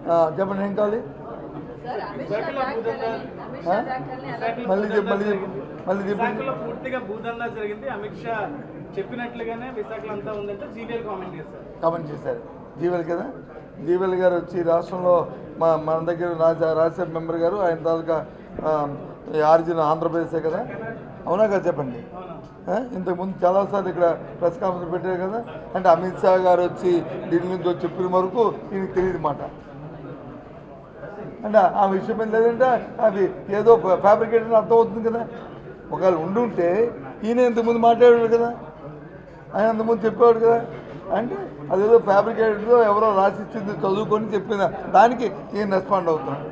ఆ, చెప్పండి ఏం కావాలి సార్ అమిత్ షా వ్యాఖ్యలని అమిత్ ఆ? షా వ్యాఖ్యలని ఎలా మళ్ళీ చెప్పు మళ్ళీ చెప్పు మళ్ళీ చెప్పు విశాఖలో పూర్తిగా భూదందా జరిగింది అమిత్ షా చెప్పినట్లుగానే విశాఖలో అంతా ఉందంటే సిబిఐ కామెంట్ చేశారు కామెంట్ చేశారు జీవల్ కదా జీవల్ గారు వచ్చి రాష్ట్రంలో మా మన దగ్గర రాజా రాజ్యసభ మెంబర్ గారు ఆయన తాలూకా ఆ, ఈ ఆరిజిన్ ఆంధ్రప్రదేశే కదా అవునా కదా చెప్పండి ఆ? ఇంతకుముందు చాలాసార్లు ఇక్కడ ప్రెస్ కాన్ఫరెన్స్ పెట్టారు కదా అంటే అమిత్ షా గారు వచ్చి ఢిల్లీ నుంచి వచ్చి చెప్పిన వరకు ఈయనకి తెలియదు మాట అంటే ఆ విషయం ఏం లేదంటే అది ఏదో ఫ్యాబ్రికేట్ అర్థమవుతుంది కదా ఒకవేళ ఉండుంటే ఈయన ఇంతకుముందు మాట్లాడాడు కదా ఆయన అంతకుముందు చెప్పేవాడు కదా అంటే అదేదో ఫ్యాబ్రికేటెడ్లో ఎవరో రాసిచ్చింది చదువుకొని చెప్పిన దానికి ఈయన రెస్పాండ్ అవుతున్నాడు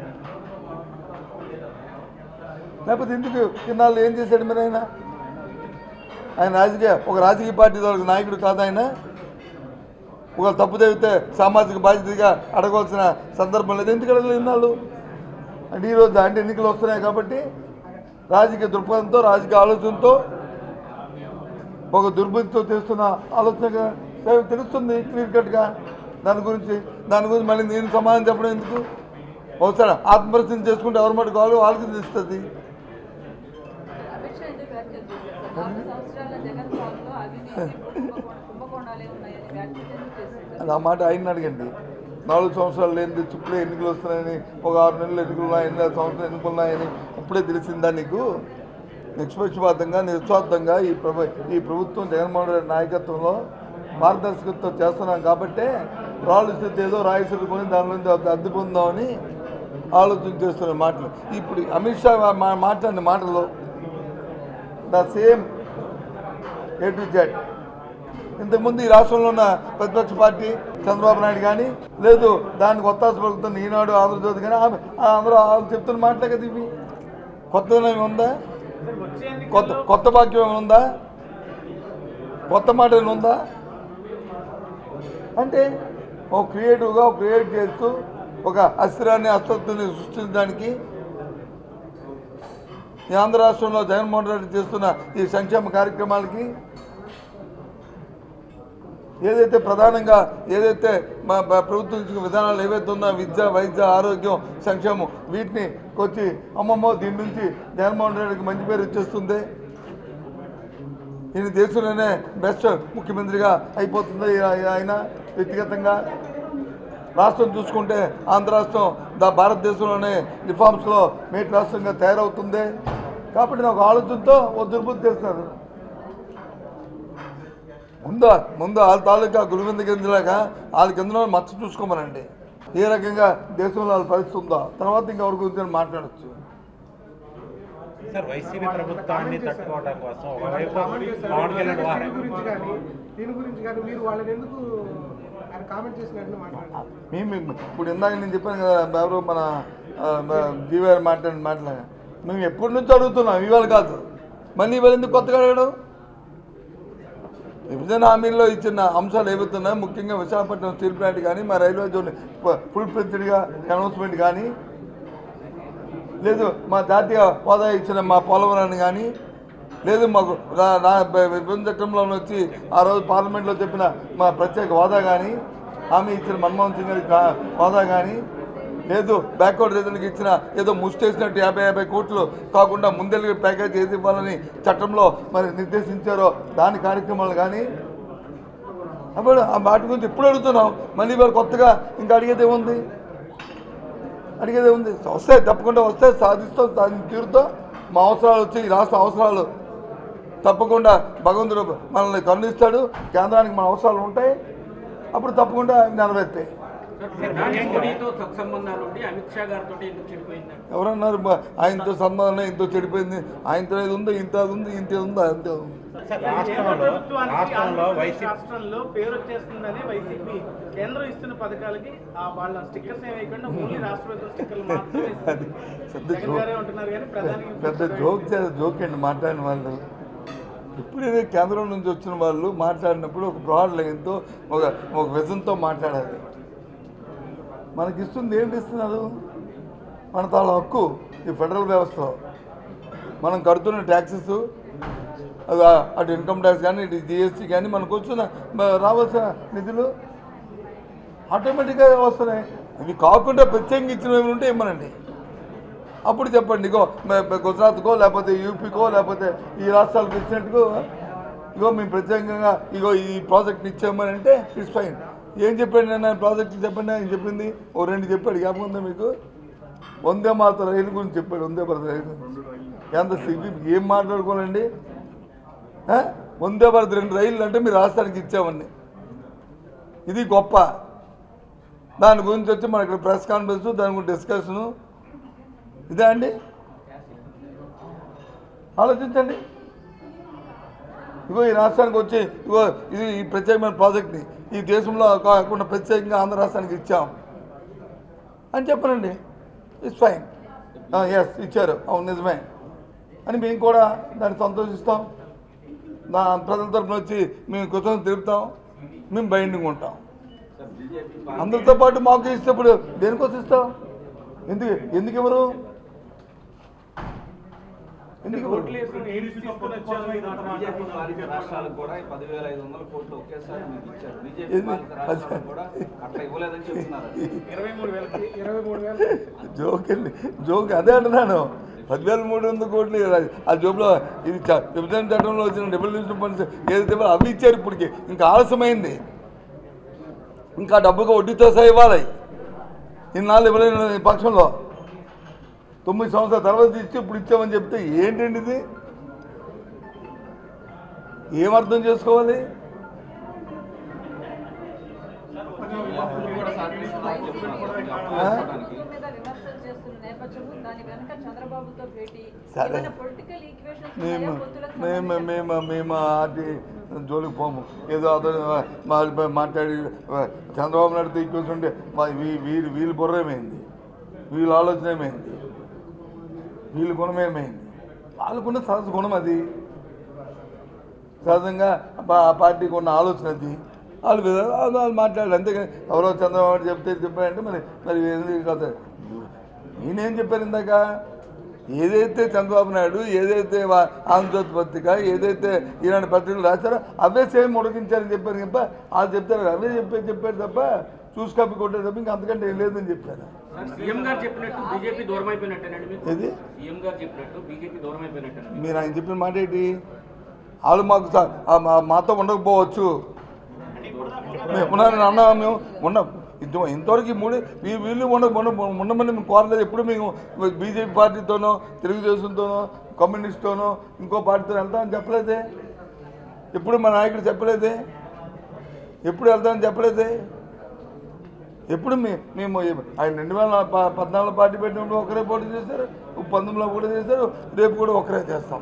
లేకపోతే ఎందుకు ఇన్నాళ్ళు ఏం చేశాడు మరి ఆయన ఆయన రాజకీయ ఒక రాజకీయ పార్టీ వాళ్ళకి నాయకుడు కాదు ఆయన ఒక తప్పు జరిగితే సామాజిక బాధ్యతగా అడగవలసిన సందర్భం లేదు ఎందుకు అడగలేదు ఇన్నాళ్ళు అంటే ఈరోజు అంటే ఎన్నికలు వస్తున్నాయి కాబట్టి రాజకీయ దృక్పథంతో రాజకీయ ఆలోచనతో ఒక దుర్బుద్ధితో చేస్తున్న ఆలోచనగా తె- తెలుస్తుంది క్లియర్ కట్గా దాని గురించి దాని గురించి మళ్ళీ నేను సమాధానం చెప్పడం ఎందుకు ఒకసారి ఆత్మపరిచయం చేసుకుంటే ఎవరి మటు కావాలో వాళ్ళకి తెలుస్తుంది అమిత్ షా ఎందుకు వ్యాఖ్యలు చేశారు సార్ నాలుగు సంవత్సరాల జగన్ పాలనలో అవినీతి కుంభకోణ- కుంభకోణాలే ఉన్నాయని వ్యాఖ్యలు ఎందుకు చేశారు అది ఆ మాట ఆయన అడగండి నాలుగు సంవత్సరాలు లేనిది చుప్పుడే ఎన్నికలు వస్తున్నాయని ఒక ఆరు నెలలు ఎన్నికలు ఉన్నాయి ఎనిమిది సంవత్సరాలు ఎన్నికలు ఉన్నాయని ఇప్పుడే తెలిసిందా నీకు నిష్పక్షపాతంగా నిస్వార్థంగా ఈ ప్రభు ఈ ప్రభుత్వం జగన్మోహన్ రెడ్డి నాయకత్వంలో మార్గదర్శకత్వం చేస్తున్నాం కాబట్టే రాళ్ళు స్థితి ఏదో రాయసులు కొని దాని నుంచి అద్దె అద్దె పొందామని ఆలోచన చేస్తున్న మాటలు ఇప్పుడు అమిత్ షా మా- మాట్లాడిన మాటలు the same A to Z ఇంతకుముందు ఈ రాష్ట్రంలో ఉన్న ప్రతిపక్ష పార్టీ చంద్రబాబు నాయుడు కానీ లేదు దానికి ఒత్తాస పలుకుతున్న ఈనాడు ఆంధ్రజ్యోతి కానీ ఆమె ఆ అందరూ వాళ్ళు చెప్తున్న మాటలే కదా ఇవి కొత్తదనం ఏమైనా ఉందా సార్ వచ్చే కొత్త ఎన్నికల్లో కొత్త వాక్యం ఏమైనా ఉందా కొత్త మాట ఏమైనా ఉందా అంటే ఒక క్రియేటివ్గా ఒక క్రియేట్ చేస్తూ ఒక అస్థిరాన్ని అస్వస్థని సృష్టించడానికి ఈ ఆంధ్ర రాష్ట్రంలో జగన్మోహన్ రెడ్డి చేస్తున్న ఈ సంక్షేమ కార్యక్రమాలకి ఏదైతే ప్రధానంగా ఏదైతే మా మా ప్రభుత్వం ఇచ్చిన విధానాలు ఏవైతే ఉన్నా విద్య వైద్య ఆరోగ్యం సంక్షేమం వీటిని వచ్చి అమ్మమ్మో దీని నుంచి జగన్మోహన్ రెడ్డికి మంచి పేరు ఇచ్చేస్తుంది ఈయన దేశంలోనే బెస్ట్ ముఖ్యమంత్రిగా అయిపోతుంది ఈ- ఆయన వ్యక్తిగతంగా రాష్ట్రం చూసుకుంటే ఆంధ్ర రాష్ట్రం దా భారతదేశంలోనే రిఫార్మ్స్లో మేటి రాష్ట్రంగా తయారవుతుంది కాబట్టి నాకు ఆలోచనతో ఓ దుర్బుద్ధి చేస్తున్నారు ముందు ముందు వాళ్ళ తాలూకా గురువింద గింజలాగా వాళ్ళ కింద మచ్చ చూసుకోమనండి ఏ రకంగా దేశంలో వాళ్ళ పరిస్థితి ఉందో తర్వాత ఇంకెవరి గురించి మాట్లాడచ్చు సార్ వైసీపీ ప్రభుత్వాన్ని తట్టుకోవడం కోసం ఒకవైపు కామెంట్ చేశారు. పవన్ కళ్యాణ్ వారు దీని గురించి కానీ దీని గురించి కానీ మీరు వాళ్ళని ఎందుకు ఆయన కామెంట్ చేసిన వెంటనే మాట్లాడారు మేము ఇప్పుడు ఇందాక నేను చెప్పాను కదా ఎవరు మన జీవీఆర్ మాట్లాడిన మాటలాగా మేము ఎప్పటి నుంచి అడుగుతున్నాం ఇవాళ కాదు మళ్ళీ ఇవాళ ఎందుకు కొత్తగా అడగడం విభజన హామీల్లో ఇచ్చిన అంశాలు ఏవైతున్నాయో ముఖ్యంగా విశాఖపట్నం స్టీల్ ప్లాంట్ కానీ మా రైల్వే జోన్ ఫుల్ ఫ్లెడ్జ్డ్గా అనౌన్స్మెంట్ కానీ లేదు మా జాతీయ హోదా ఇచ్చిన మా పోలవరాన్ని కానీ లేదు మాకు రా- నా విభజన చట్టంలో వచ్చి ఆ రోజు పార్లమెంట్లో చెప్పిన మా ప్రత్యేక హోదా కానీ హామీ ఇచ్చిన మన్మోహన్ సింగ్ గారి కా- హోదా కానీ లేదు బ్యాక్వర్డ్ రీజన్కి ఇచ్చిన ఏదో ముష్టేసినట్టు యాభై యాభై కోట్లు కాకుండా ముందెళ్ళి ప్యాకేజ్ ఏది ఇవ్వాలని చట్టంలో మరి నిర్దేశించారో దాని కార్యక్రమాలు కానీ అప్పుడు ఆ వాటి గురించి ఎప్పుడు అడుగుతున్నాం మళ్ళీ ఇవాళ కొత్తగా ఇంకా అడిగేది ఏముంది అడిగేది ఉంది వస్తే తప్పకుండా వస్తే సాధిస్తాం సాధి తీరుతాం మా అవసరాలు వచ్చి ఈ రాష్ట్ర అవసరాలు తప్పకుండా భగవంతుడు మనల్ని కరుణిస్తాడు కేంద్రానికి మన అవసరాలు ఉంటాయి అప్పుడు తప్పకుండా నెరవేర్తాయి ప్రధాని మోడీతో సత్సంబంధాలు ఉండి అమిత్ షా గారితో ఎందుకు చెడిపోయింది ఎవరన్నారు బా- ఆయనతో సంబంధం ఇంతో చెడిపోయింది ఆయనతో ఇది ఉంది ఇంత అది ఉంది ఇంత ఇది ఉంది అంతే ఉంది సార్ కేంద్ర రాష్ట్రంలో ప్రభుత్వానికి రాష్ట్రంలో ఆంధ్రప్రదేశ్ వైసీపీ రాష్ట్రంలో పేరు వచ్చేస్తుందని వైసీపీ కేంద్రం ఇస్తున్న పథకాలకి ఆ వాళ్ళ స్టిక్కర్స్ ఏమి వేయకుండా ఓన్లీ రాష్ట్ర ప్రభుత్వం స్టిక్కర్లు మాత్రమే అది ఇస్తుంది. పెద్ద జగన్ జోక్ గారే ఉంటున్నారు కానీ ప్రధాని పెద్ద జోక్ చే- జోక్ అండి మాట్లాడిన వాళ్ళు ఇప్పుడే కేంద్రం నుంచి వచ్చిన వాళ్ళు మాట్లాడినప్పుడు ఒక బ్రాడ్ లైన్తో ఒక ఒక విజన్తో మాట్లాడాలి మనకి ఇస్తుంది ఏంటి ఇస్తున్నారు మన తాళ హక్కు ఈ ఫెడరల్ వ్యవస్థలో మనం కడుతున్న ట్యాక్సెస్ అవి ఆ- అటు ఇన్కమ్ ట్యాక్స్ కానీ ఇటు జిఎస్టీ కానీ మనకు వచ్చిన మ- రావాల్సిన నిధులు ఆటోమేటిక్గా వస్తున్నాయి అవి కాకుండా ప్రత్యేకంగా ఇచ్చినవి ఏమైనా ఉంటే ఇమ్మనండి అప్పుడు చెప్పండి ఇగో మే- మే- గుజరాత్కో లేకపోతే యూపీకో లేకపోతే ఈ రాష్ట్రాలకు ఇచ్చినట్టుగో ఇగో మేము ప్రత్యేకంగా ఇగో ఈ ప్రాజెక్ట్ ఇచ్చామని అంటే ఇట్స్ ఫైన్ ఏం చెప్పాడు నేను ప్రాజెక్ట్ చెప్పండి ఆయన చెప్పింది ఓ రెండు చెప్పాడు జ్ఞాపకం ఉందా మీకు వందే మాత్రం రైలు గురించి చెప్పాడు వందే భారత్ రైలు గురించి ఎంత సిగ్గు ఏం మాట్లాడుకోనండి ఆ? వందే భారత్ రెండు రైళ్ళు అంటే మీరు రాష్ట్రానికి ఇచ్చామండి ఇది గొప్ప దాని గురించి వచ్చి మన ఇక్కడ ప్రెస్ కాన్ఫరెన్స్ దాని గురించి డిస్కషను ఇదే అండి ఆలోచించండి ఇగో ఈ రాష్ట్రానికి వచ్చి ఇగో ఇది ఈ ప్రత్యేకమైన ప్రాజెక్ట్ని ఈ దేశంలో కాకుండా ప్రత్యేకంగా ఆంధ్ర రాష్ట్రానికి ఇచ్చాం అని చెప్పనండి ఇట్స్ ఫైన్ ఎస్ ఇచ్చారు అవును నిజమే అని మేము కూడా దాన్ని సంతోషిస్తాం నా ప్రజల తరఫున వచ్చి మేము కృతజ్ఞత తెలుపుతాం మేము బైండింగ్ ఉంటాం అందరితో పాటు మాకు ఇస్తే ఇప్పుడు దేనికోసం ఇస్తాం ఎందుకు ఎందుకు ఇవ్వరు ఎందుకు ఇవ్వరు ఓట్లు వేసుకుని ఏం తీసుకొని వచ్చారు ఈ మాట బీజేపీ పాలిత రాష్ట్రాలకు కూడా ఈ పదివేల ఐదు వందల కోట్లు ఒకేసారి మీకు ఇచ్చారు బీజేపీ ఏంది? పాలిత రాష్ట్రాలకు కూడా అట్లా ఇవ్వలేదని చెప్తున్నారు ఇరవై మూడు వేలకి ఇరవై మూడు వేలు జోక్ అండి జోక్ అదే అంటున్నాను పదివేల మూడు వందల కోట్లు అది ఆ జోబులో ఇది చ- విభజన చట్టంలో వచ్చిన రెవల్యూషన్ ఫండ్స్ ఏదైతే ఇవ్వాలో అవి ఇచ్చారు ఇప్పటికి ఇంకా ఆలస్యమైంది ఇంకా డబ్బుగా వడ్డీతో సహా ఇవ్వాలి ఇన్నాళ్ళు ఇవ్వలేని పక్షంలో తొమ్మిది సంవత్సరాల తర్వాత ఇచ్చి ఇప్పుడు ఇచ్చామని చెప్తే ఏంటండి ఇది ఏమర్థం చేసుకోవాలి ఆ? ప్రభుత్వం మీద విమర్శలు చేస్తున్న నేపథ్యంలో దాని వెనక చంద్రబాబుతో భేటీ సరే. ఏమైనా పొలిటికల్ ఈక్వేషన్స్ మేము మేము మేము మేము అది జోలికి పోము ఏదో అతను మా- మాట్లాడి చంద్రబాబు నాయుడుతో కూర్చుంటే మా వీ- వీళ్ళు వీళ్ళు బుర్ర ఏమైంది వీళ్ళ ఆలోచన ఏమైంది వీళ్ళ గుణం ఏమైంది వాళ్ళకున్న సహజ గుణం అది సహజంగా ఆ పార్టీకి ఉన్న ఆలోచన అది వాళ్ళు విధ- వాళ్ళు వాళ్ళు మాట్లాడారు అంతేగాని ఎవరో చంద్రబాబు నాయుడు చెప్తే చెప్పారంటే మరి మరి ఎందుకు కదా నేనేం చెప్పాను ఇందాక ఏదైతే చంద్రబాబు నాయుడు ఏదైతే వా- ఆంధ్రజ్యోతి పత్రిక ఏదైతే ఈనాడు పత్రికలు రాశారో అవే సేమ్ ఉడికించారని చెప్పారు తప్ప వాళ్ళు చెప్తారు అవే చెప్పారు చెప్పారు తప్ప చూసి కప్పి కొట్టారు తప్ప ఇంకా అంతకంటే ఏం లేదని చెప్పారు సీఎం గారు చెప్పినట్టు బీజేపీ దూరం అయిపోయినట్టేనండి మీకు ఏది సీఎం గారు చెప్పినట్టు బీజేపీ దూరం అయిపోయినట్టేనండి మీరు ఆయన చెప్పిన మాట ఏంటి వాళ్ళు మాకు స- ఆ మా- మాతో ఉండకపోవచ్చు మేము ఉన్నారని అన్నా మేము ఉన్నాం ఇంత ఇంతవరకు ఈ మూడు వీ- వీళ్ళు ఉండ ఉండ- ఉండమని మేము కోరలేదు ఎప్పుడు మేము బీజేపీ పార్టీతోనో తెలుగుదేశంతోనో కమ్యూనిస్ట్తోనో ఇంకో పార్టీతో వెళ్తామని చెప్పలేదే ఎప్పుడు మా నాయకుడు చెప్పలేదే ఎప్పుడు వెళ్తామని చెప్పలేదే ఎప్పుడు మే మేము ఆయన రెండు వేల ప- పద్నాలుగులో పార్టీ పెట్టినప్పుడు ఒకరే పోటీ చేశారు పంతొమ్మిదిలో కూడా చేశారు రేపు కూడా ఒకరే చేస్తాం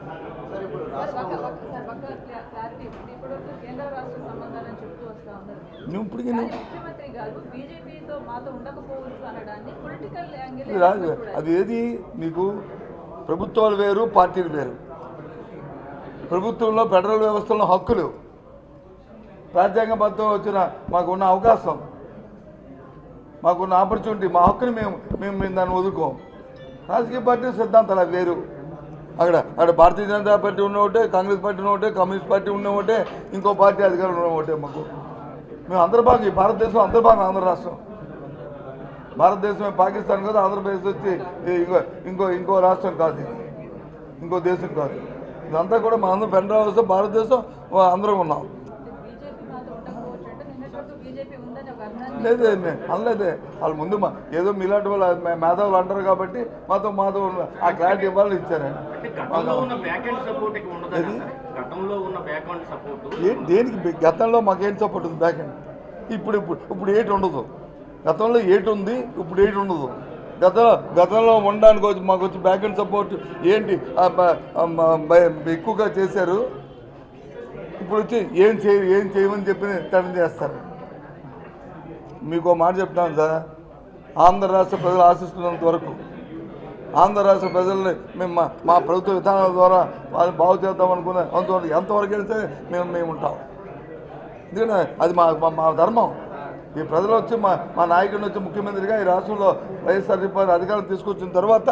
క్లారిటీ ఇప్పటివరకు కేంద్ర రాష్ట్ర సంబంధాలని చెప్తూ వస్తా ఉన్నారు మేము ఇప్పటికీ కానీ ముఖ్యమంత్రి గారు బీజేపీతో మాతో ఉండకపోవచ్చు అనడాన్ని పొలిటికల్ యాంగిల్ ఇది రాదు అది ఏది మీకు ప్రభుత్వాలు వేరు పార్టీలు వేరు ప్రభుత్వంలో ఫెడరల్ వ్యవస్థలో హక్కులు రాజ్యాంగబద్ధం వచ్చిన మాకున్న అవకాశం మాకున్న ఆపర్చునిటీ మా హక్కుని మేము మేము మేము దాన్ని వదులుకోం రాజకీయ పార్టీ సిద్ధాంతాలు అవి వేరు అక్కడ అక్కడ భారతీయ జనతా పార్టీ ఉన్న ఒకటే కాంగ్రెస్ పార్టీ ఉన్న ఒకటే కమ్యూనిస్ట్ పార్టీ ఉన్న ఒకటే ఇంకో పార్టీ అధికారులు ఉన్న ఒకటే మాకు మేము అంతర్భాగం ఈ భారతదేశం అంతర్భాగం ఆంధ్ర రాష్ట్రం భారతదేశమే పాకిస్తాన్ కాదు ఆంధ్రప్రదేశ్ వచ్చి ఈ ఇంకో ఇంకో ఇంకో రాష్ట్రం కాదు ఇది ఇంకో దేశం కాదు ఇదంతా కూడా మన అందరం ఫెడరల్ వ్యవస్థ భారతదేశం వా- అందరం ఉన్నాం బీజేపీ మాతో ఉండకపోవచ్చు అంటే నిన్నటి వరకు బీజేపీ ఉందని ఒక అర్థాన్ని లేదే మే- అనలేదే వాళ్ళు ముందు మా ఏదో మీలాంటి వాళ్ళు మే- మేధావులు అంటారు కాబట్టి మాతో మాతో ఉన్న- ఆ క్లారిటీ ఇవ్వాలని ఇచ్చారు అంటే గతంలో ఉన్న బ్యాక్ అండ్ సపోర్ట్ ఇక ఉండదు ఏది? గతంలో ఉన్న బ్యాక్ అండ్ సపోర్ట్ ఏ దేనికి బి- గతంలో మాకేం సపోర్ట్ ఉంది బ్యాక్ ఎండ్ ఇప్పుడు ఇప్పుడు ఇప్పుడు ఏటి ఉండదు గతంలో ఏటి ఉంది ఇప్పుడు ఏటి ఉండదు గతంలో గతంలో ఉండడానికి వచ్చి మాకు వచ్చి బ్యాక్ ఎండ్ సపోర్ట్ ఏంటి ఆ బ- ఆ మ- భయ- ఎక్కువగా చేశారు ఇప్పుడు వచ్చి ఏం చేయ ఏం చేయమని చెప్పి తడం చేస్తారు మీకు ఒక మాట చెప్తాను సార్ ఆంధ్ర రాష్ట్ర ప్రజలు ఆశిస్తున్నంత వరకు ఆంధ్ర రాష్ట్ర ప్రజల్ని మేము మా మా ప్రభుత్వ విధానాల ద్వారా వాళ్ళు బాగు చేద్దాం అనుకున్న అంతవరకు ఎంతవరకు వెళ్తే మేము మేము ఉంటాం ఎందుకంటే అది మా మా- మా ధర్మం ఈ ప్రజలు వచ్చి మా మా నాయకుడిని వచ్చి ముఖ్యమంత్రిగా ఈ రాష్ట్రంలో వైఎస్ఆర్సీపీ అధికారం తీసుకొచ్చిన తర్వాత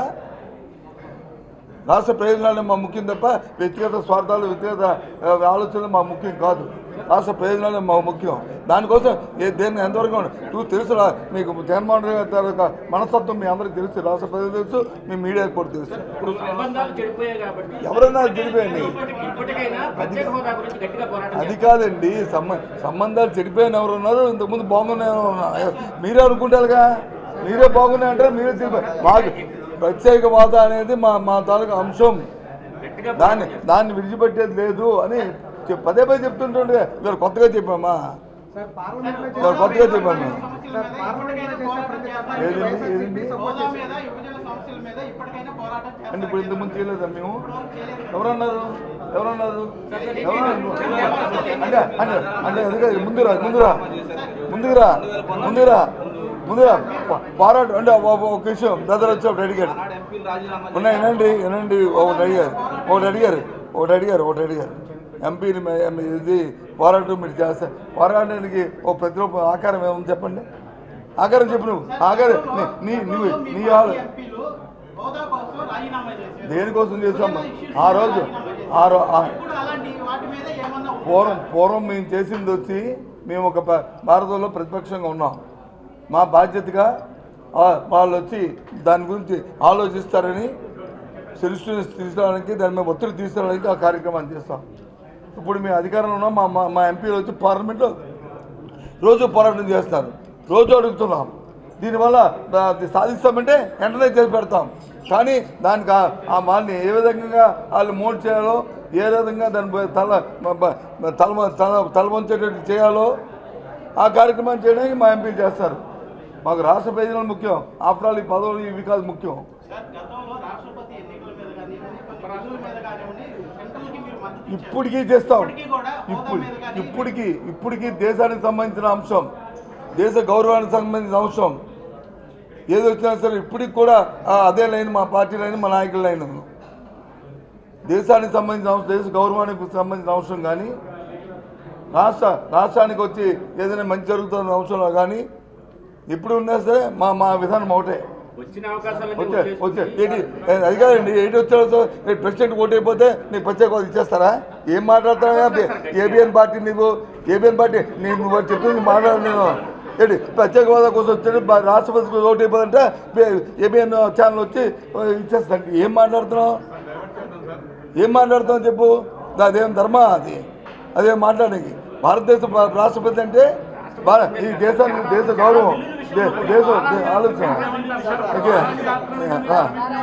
రాష్ట్ర ప్రయోజనాలు మా ముఖ్యం తప్ప వ్యక్తిగత స్వార్థాలు వ్యక్తిగత ఆ, ఆలోచనలు మా ముఖ్యం కాదు రాష్ట్ర ప్రయోజనాలే మా ముఖ్యం దానికోసం ఏ దేన్ని ఎంతవరకు ఉండ- నువ్వు తెలుసు రా- మీకు జగన్మోహన్ రెడ్డి గారి తాలూకా మనస్తత్వం మీ అందరికీ తెలుసు రాష్ట్ర ప్రజలు తెలుసు మీ మీడియాకి కూడా తెలుసు ఇప్పుడు సంబంధాలు చెడిపోయాయి కాబట్టి ఎవరన్నా తెలిపోయండి ఇప్పటికైనా ప్రత్యేక హోదా గురించి గట్టిగా పోరాటం అది కాదండి సంబ సంబంధాలు చెడిపోయిన ఎవరు ఉన్నారు ఇంతకుముందు బాగున్నాయి ఎవరు ఉన్నారు మీరే అనుకుంటారుగా మీరే బాగున్నాయి అంటారు మీరే తెలిపి మాకు ప్రత్యేక వాద అనేది మా మా తాలూకా అంశం గట్టిగా దాన్ని దాన్ని విడిచిపెట్టేది లేదు అని చెప్- పదే పదే చెప్తుంటుండే మీరు కొత్తగా చెప్పామా సార్ పార్లమెంట్ లో ఇవాళ కొత్తగా చెప్పాము సార్ పార్లమెంట్ లో చేసే ప్రతి చట్టానికి ఏదండి? వైఎస్ఆర్సీపీ ఏదండి? సపోర్ట్ హోదా చేసింది. మీద విభజన సమస్యల మీద ఇప్పటికైనా పోరాటం అంటే చేస్తారు ఇప్పుడు ఇంతకుముందు చేయలేదా మేము ఎవరన్నారు ఎవరన్నారు ఎవరన్నారు అంటే అంటే అంటే ఎందుకంటే ముందురా ముందురా ముందుకురా ముందురా ముందురా పో- పోరాటం అంటే ఒక ఒక విషయం బ్రదర్ వచ్చి అడిగాడు ఆనాడు ఎంపీలు రాజీనామా ఉన్నాయి వినండి వినండి ఒకటి అడిగారు ఒకటి అడిగారు ఒకటి అడిగారు ఒకటి అడిగారు ఎంపీని మే- మీ- ఇది పోరాటం మీరు చేస్తారు పోరాటానికి ఒక ప్రతిరూప ఆకారం ఏముంది చెప్పండి ఆకారం చెప్పు నువ్వు ఆకారం నీ- నీ నువ్వు నీ ఆలో ఎంపీలు హోదా కోసం రాజీనామా చేశారు దేనికోసం చేసాం ఆ రోజు ఆ రో ఆ- ఇప్పుడు అలాంటి వాటి మీద ఏమన్నా పూర్వం పూర్వం మేము చేసింది వచ్చి మేము ఒక ప- భారతంలో ప్రతిపక్షంగా ఉన్నాం మా బాధ్యతగా ఆ, వాళ్ళు వచ్చి దాని గురించి ఆలోచిస్తారని సొల్యూషన్ తీసుకోవడానికి దాని మీద ఒత్తిడి తీసుకోవడానికి ఆ కార్యక్రమాన్ని చేస్తాం ఇప్పుడు మేము అధికారంలో ఉన్నాం మా మా- మా ఎంపీలు వచ్చి పార్లమెంట్లో రోజు పోరాటం చేస్తారు రోజు అడుగుతున్నాం దీనివల్ల ఆ, అది సాధిస్తామంటే వెంటనే చేసి పెడతాం కానీ దానికి ఆ- ఆ వాళ్ళని ఏ విధంగా వాళ్ళు మోడ్ చేయాలో ఏ విధంగా దాని పై తల మ- మ- తల తల తల వంచేటట్టు చేయాలో ఆ కార్యక్రమాన్ని చేయడానికి మా ఎంపీలు చేస్తారు మాకు రాష్ట్ర ప్రయోజనాలు ముఖ్యం ఆఫ్టర్ ఆల్ ఈ పదవులు ఇవి కాదు ముఖ్యం సార్ గతంలో రాష్ట్రపతి ఎన్నికల మీద కానివ్వండి కొన్ని పనుల మీద కానివ్వండి సెంట్రల్కి మీరు మద్దతు ఇచ్చారు. ఇప్పటికీ చేస్తాం ఇప్పటికీ కూడా హోదా ఇప్పుడు మీద కానీ ఇప్పటికీ ఇప్పటికీ దేశానికి సంబంధించిన అంశం దేశ గౌరవానికి సంబంధించిన అంశం ఏది వచ్చినా సరే ఇప్పటికి కూడా ఆ, అదే లైన్ మా పార్టీ లైన్ మా నాయకుల లైన్ దేశానికి సంబంధించిన అంశం దేశ గౌరవానికి సంబంధించిన అంశం కానీ రాష్ట్ర రాష్ట్రానికి వచ్చి ఏదైనా మంచి జరుగుతున్న అంశంలో కానీ ఎప్పుడు ఉన్నా సరే మా మా విధానం ఒకటే వచ్చిన అవకాశాలన్నీ వచ్చే వదిలేసుకుని వచ్చే ఏంటి ఏ, అది కాదండి ఏంటి వచ్చాడు ప్రెసిడెంట్ ఓటు అయిపోతే నీకు ప్రత్యేక హోదా ఇచ్చేస్తారా ఏం మాట్లాడతావా ఏబిఎన్ పార్టీ నీవు ఏబిఎన్ పార్టీ నేను నువ్వు చెప్పింది మాట్లాడు నేను ఏంటి ప్రత్యేక హోదా కోసం వచ్చాడు బా- రాష్ట్రపతికి ఓటు అయిపోతుంటే ఏబిఎన్ ఛానల్ వచ్చి ఆ, ఇచ్చేస్తాను ఏం మాట్లాడుతున్నావు ఏం మాట్లాడుతున్నావు చెప్పు అదేం ధర్మ అది అదేం మాట్లాడడానికి భారతదేశ భా- రాష్ట్రపతి అంటే భార- ఈ దేశానికి దేశ గౌరవం దే- దేశ దే- ఆలోచన ఓకే ఆ.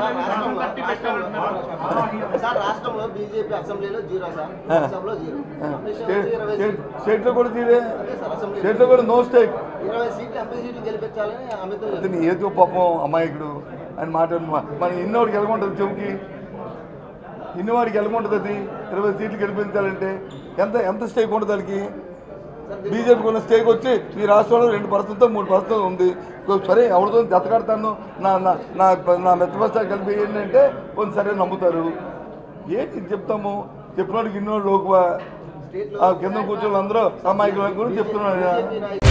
సార్ రాష్ట్రంలో బీజేపీ అసెంబ్లీలో జీరో సార్ ఆ. లోక్సభలో జీరో కమిషన్ స్టేట్ వచ్చి ఇరవై స్టేట్- స్టేట్లో కూడా తీరే సార్ అసెంబ్లీ స్టేట్లో కూడా నో స్టేక్ ఇరవై సీట్లు ఎంపీ సీట్లు గెలిపించాలని అమితం అతను ఏదో పాపం అమాయకుడు అని మాట మన ఇన్నోడికి ఎలాగుంటుంది చెవుకి ఇన్నవాడికి ఎలాగుంటుంది అది ఇరవై సీట్లు గెలిపించాలంటే ఎంత ఎంత స్టేక్ ఉంటుంది దానికి బీజేపీకి ఉన్న స్టేక్ వచ్చి ఈ రాష్ట్రంలో రెండు పర్సెంట్తో మూడు పర్సెంట్ ఉంది సరే ఎవరితో జతకడతాను నా నా నా నా మెత్తబస్తాలు కలిపి ఏంటంటే కొంచెం సరే నమ్ముతారు ఏంటి చెప్తాము చెప్పినోడికి ఇన్నోడు లోకువా ఆ కింద కూర్చొని అందరూ అమాయకుల గురించి చెప్తున్నాడు బీజేపీ నాయకులు